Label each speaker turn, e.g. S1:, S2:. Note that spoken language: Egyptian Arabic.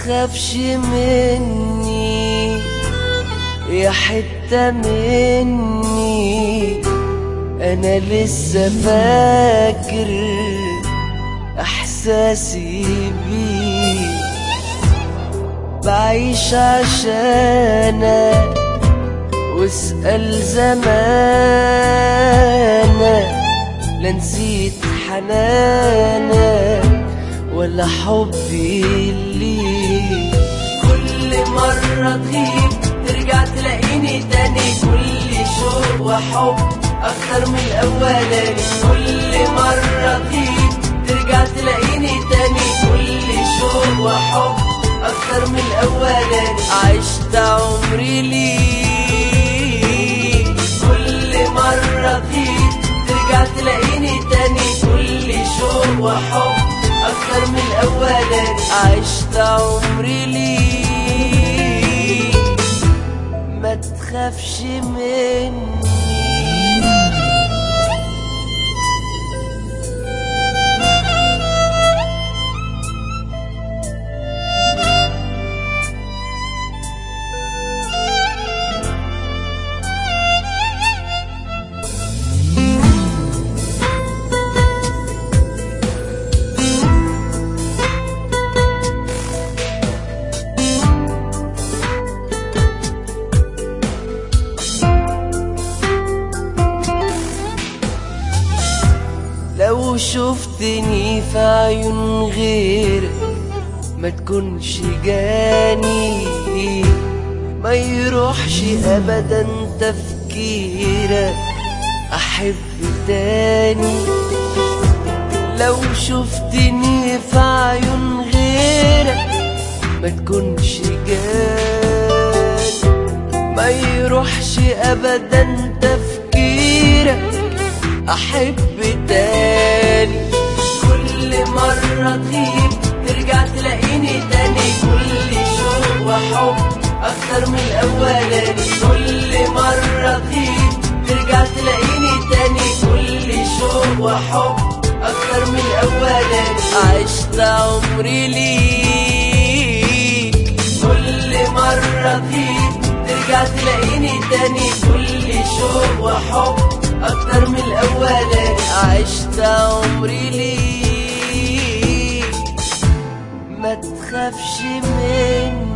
S1: تخافش مني يا حتة مني أنا لسه فاكر إحساسي بيك بعيش عشانك واسأل زمانك لا نسيت حنانك ولا حبي ليك كل مرة تغيب ترجع تلاقيني تاني كل شوق وحب أكتر من الأولاني كل مرة تغيب ترجع تلاقيني تاني كل شوق وحب أكتر من الأولاني عشت عمري ليك كل مرة تغيب ترجع تلاقيني تاني كل شوق وحب أكتر من الأولاني عشت عمري ليك ما تخافش مني لو شفتني في عيون غيرك ما تكونش جاني ما يروحش ابدا تفكيرك احب تاني لو شفتني في عيون غيرك ما تكونش جاني ما يروحش ابدا تفكيرك احب تاني كل مرة تغيب ترجع تلاقيني تاني كل شوق وحب اكتر من الاولاني كل مرة تغيب ترجع تلاقيني تاني كل شوق وحب اكتر من الاولاني عشت عمري ليك كل مرة تغيب ترجع تلاقيني تاني كل شوق وحب أكتر من الأولاني عشت عمري ليك ما تخافش مني